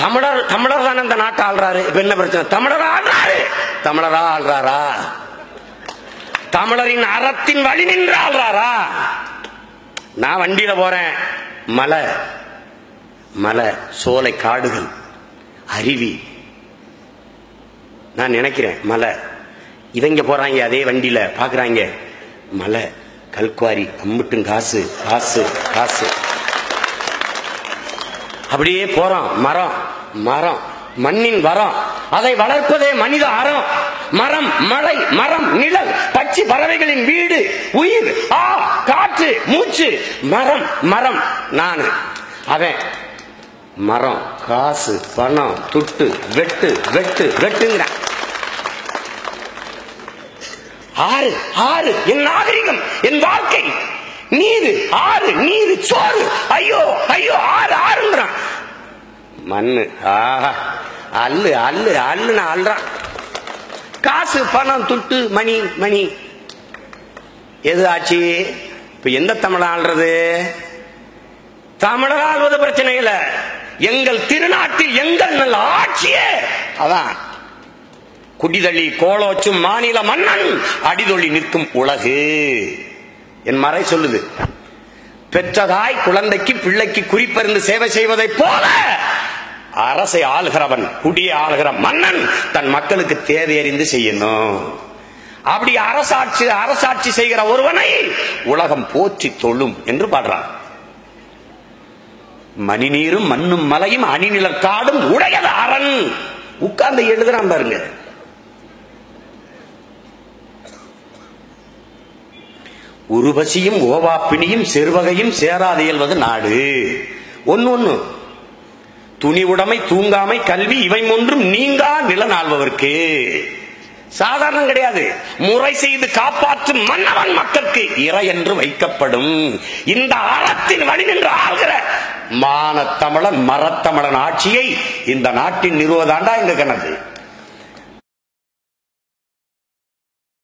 தமிழர் தமிழர் தானே இந்த நாட்டை ஆள்றாரு இப்ப என்ன பிரச்சனை தமிழரா ஆள்றாரு தமிழரா ஆள்றாரா தமிழரின் அறத்தின் வழி நின்று ஆள்றாரா நான் வண்டியில போறேன் மலை மலை சோலை காடுகள் அருவி நான் நினைக்கிறேன் மலை இவங்க போறாங்க அதே வண்டியில பாக்குறாங்க மலை கல்குவாரி அம்முட்டும் காசு காசு காசு அப்படியே போறோம் மரம் மரம் மண்ணின் வரம் அதை வளர்ப்பதே மனித அறம் மரம் மலை மரம் நிழல் பச்சை பறவைகளின் வீடு உயிர் ஆ காற்று மூச்சு மரம் மரம் நான் அவன் மரம் காசு பணம் துட்டு வெட்டு வெட்டு வெட்டுங்கிறான் ஆறு ஆறு என் நாகரிகம் என் வாழ்க்கை நீரு ஆறு நீரு சோறு ஐயோ ஐயோ ஆறு ஆறுங்கிறான் மண்ணு ஆஹா அல்லு அல்லு அல்லுன்னு அல்றான் காசு பணம் துட்டு மணி மணி எது ஆச்சு இப்ப எந்த தமிழ் ஆள்றது தமிழர் ஆள்வது பிரச்சனை இல்ல எங்கள் திருநாட்டில் எங்கள் நல்ல ஆட்சியே அதான் குடிதள்ளி கோலோச்சும் மாநில மன்னன் அடிதொழி நிற்கும் உலகு என் மறை சொல்லுது பெற்றதாய் குழந்தைக்கு பிள்ளைக்கு குறிப்பறிந்து சேவை செய்வதைப் போல அரசை ஆளுகிறவன் குடியை ஆளுகிற மன்னன் தன் மக்களுக்கு தேவையறிந்து செய்யணும் அப்படி அரசாட்சி அரசாட்சி செய்கிற ஒருவனை உலகம் போற்றி தொழும் என்று பாடுறான் மணிநீரும் மண்ணும் மலையும் அணிநிலர் காடும் உடையது அரண் உட்கார்ந்து எழுதுறான் பாருங்க உருவசியும் ஓவாப்பினியும் செருவகையும் சேராது இயல்வது நாடு ஒன்னு ஒன்னு துணி உடைமை தூங்காமை கல்வி இவை ஒன்றும் நீங்கா நிலம் ஆள்பவர்க்கு சாதாரணம் கிடையாது முறை செய்து காப்பாற்றும் மன்னவன் மக்களுக்கு இறை என்று வைக்கப்படும் இந்த அறத்தின் வழி நின்று ஆள்கிற மானத்தமிழன் மரத்தமிழன் ஆட்சியை இந்த நாட்டின் நிறுவதாண்டா எங்க கணக்கு